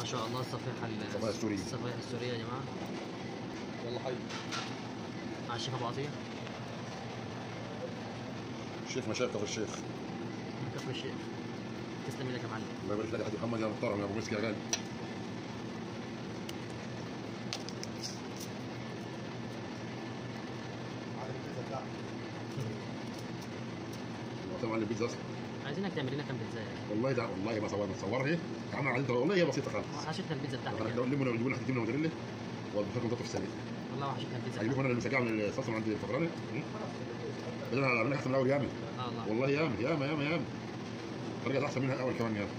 شاء الله الصفيحه ال- الصفيحة السورية. الصفيحه السوريه يا جماعه والله حي مع الشيخ ابو عطيه الشيخ مشايخ كفر الشيخ من كفر الشيخ تسلم ايدك يا معلم الله يبارك لك يا حاج محمد يا محترم يا ابو مسك يا غالي طبعا البيتزا اصلا عايزينك تعمل لنا كام بيتزا والله ده والله ما صورنا تصورها عمل على والله هي بسيطه خالص وحشتنا البيتزا بتاعتك انا يعني. لو لموا نجيب لنا حته جبنه موتزاريلا وادخلكم في السريع والله وحشتنا البيتزا هجيب لكم بتاعتك انا المسجعه من الصلصه من عند الفطراني بدل انا عاملها احسن من الاول ياما اه والله والله ياما ياما ياما ياما رجعت احسن منها الاول كمان ياما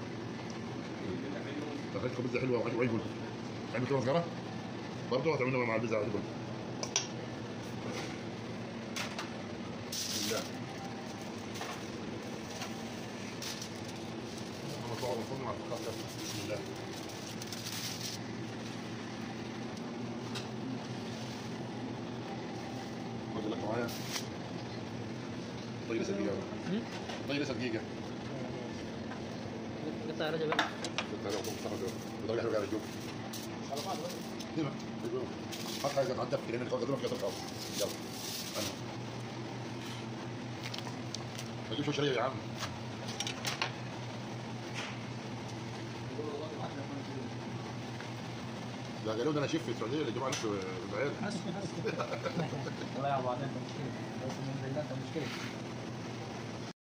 دخلت بيتزا حلوه وعجب عجب عجب كده صغيره برضه هتعملها مع البيتزا عجب بسم الله انا طبعا بنصلي مع الفقاعه بسم الله خد لك معايا طيب لسه دقيقه هم؟ طيب لسه دقيقه قطع يا رجب بقى. كنت انا كنت صاحبي بدرجه حلوه على الجو هنا حط حاجه تعدى في هنا قدامك يا ترخص يلا انا ما تجيبش شريه يا عم ده قالوا لي انا شيف في السعوديه اللي جماعه العيال والله يا ابو عدنان ده مشكله بس من زي ده انت مشكله